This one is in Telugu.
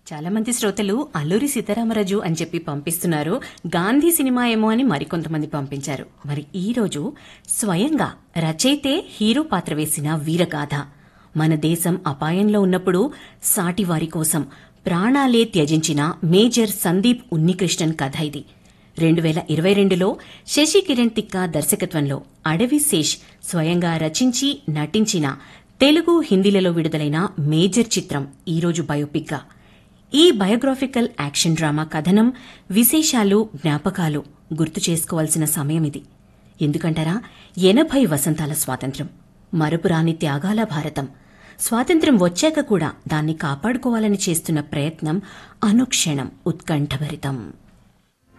చాలా మంది శ్రోతలు అల్లూరి సీతారామరాజు అని చెప్పి పంపిస్తున్నారు గాంధీ సినిమా ఏమో అని మరికొంతమంది పంపించారు మరి ఈ రోజు స్వయంగా రచయితే హీరో పాత్ర వేసిన వీరగాథ మన దేశం అపాయంలో ఉన్నప్పుడు సాటివారి కోసం ప్రాణాలే త్యజించిన మేజర్ సందీప్ ఉన్నికృష్ణన్ కథ ఇది రెండు వేల ఇరవై రెండులో శశి కిరణ్ తిక్క దర్శకత్వంలో అడవి శేష్ స్వయంగా రచించి నటించిన తెలుగు హిందీలలో విడుదలైన మేజర్ చిత్రం ఈరోజు బయోపిక్గా ఈ బయోగ్రాఫికల్ యాక్షన్ డ్రామా కథనం విశేషాలు జ్ఞాపకాలు గుర్తు చేసుకోవాల్సిన సమయం ఇది ఎందుకంటారా ఎనభై వసంతాల స్వాతంత్ర్యం మరపురాని త్యాగాల భారతం స్వాతంత్ర్యం వచ్చాక కూడా దాన్ని కాపాడుకోవాలని చేస్తున్న ప్రయత్నం అనుక్షణం ఉత్కంఠభరితం